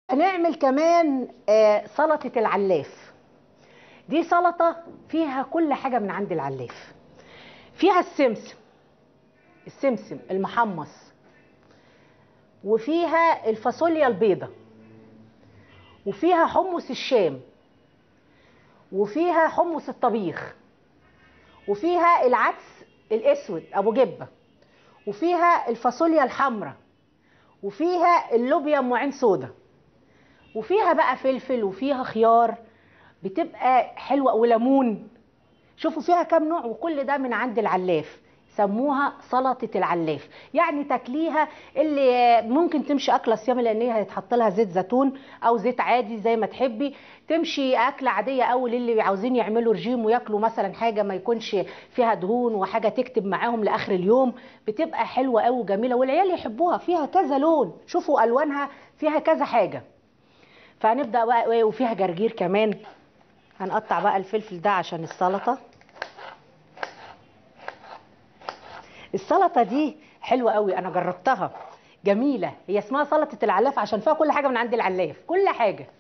هنعمل كمان آه، سلطة العلاف دي سلطة فيها كل حاجة من عند العلاف فيها السمسم السمسم المحمص وفيها الفاصوليا البيضة وفيها حمص الشام وفيها حمص الطبيخ وفيها العدس الاسود ابو جبه وفيها الفاصوليا الحمراء وفيها اللوبيا ام عين سودا وفيها بقى فلفل وفيها خيار بتبقى حلوه وليمون شوفوا فيها كام نوع وكل ده من عند العلاف سموها سلطة العلاف يعني تاكليها اللي ممكن تمشي أكلة صيامي لأن هي هيتحط لها زيت زيتون أو زيت عادي زي ما تحبي تمشي أكلة عادية أو للي عاوزين يعملوا رجيم وياكلوا مثلا حاجة ما يكونش فيها دهون وحاجة تكتب معاهم لآخر اليوم بتبقى حلوة أوي وجميلة والعيال يحبوها فيها كذا لون شوفوا ألوانها فيها كذا حاجة فهنبدأ بقى إيه، وفيها جرجير كمان هنقطع بقى الفلفل ده عشان السلطة السلطه دي حلوه قوي انا جربتها جميله هي اسمها سلطه العلاف عشان فيها كل حاجه من عند العلاف كل حاجه